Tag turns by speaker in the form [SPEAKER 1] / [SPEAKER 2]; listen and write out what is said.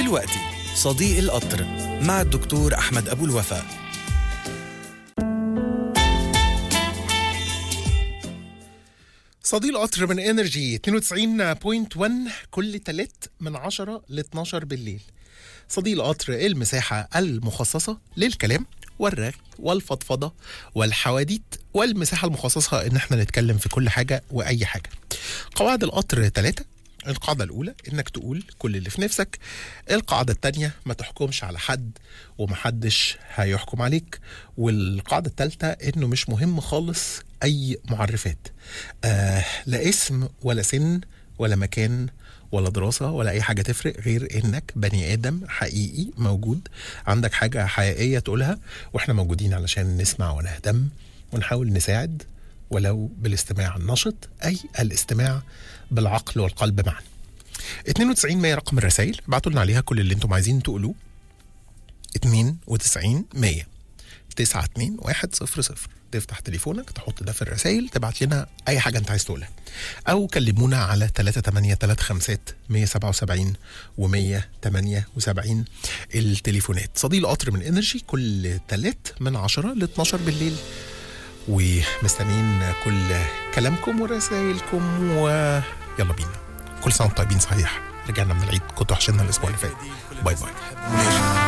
[SPEAKER 1] دلوقتي صديق القطر مع الدكتور أحمد أبو الوفاء
[SPEAKER 2] صديق القطر من انرجي 92.1 كل تلات من 10 ل 12 بالليل صديق القطر المساحة المخصصة للكلام والرغي والفضفضة والحواديت والمساحة المخصصة ان احنا نتكلم في كل حاجة واي حاجة قواعد القطر ثلاثة القاعدة الأولى إنك تقول كل اللي في نفسك القاعدة التانية ما تحكمش على حد ومحدش هيحكم عليك والقاعدة التالتة إنه مش مهم خالص أي معرفات آه لا اسم ولا سن ولا مكان ولا دراسة ولا أي حاجة تفرق غير إنك بني آدم حقيقي موجود عندك حاجة حقيقية تقولها وإحنا موجودين علشان نسمع ونهتم ونحاول نساعد ولو بالاستماع النشط أي الاستماع بالعقل والقلب معا 92 100 رقم الرسائل ابعتوا لنا عليها كل اللي انتم عايزين تقولوه 92 100 92 100 تفتح تليفونك تحط ده في الرسائل تبعت لنا اي حاجه انت عايز تقولها او كلمونا على 3835 177 و178 التليفونات صديق القطر من انرجي كل تلات من 10 ل 12 بالليل ومستنيين كل كلامكم ورسائلكم ويلا بينا كل سنه وانتم طيبين صحيح رجعنا من العيد كنتوا وحشنا الاسبوع اللي فات باي باي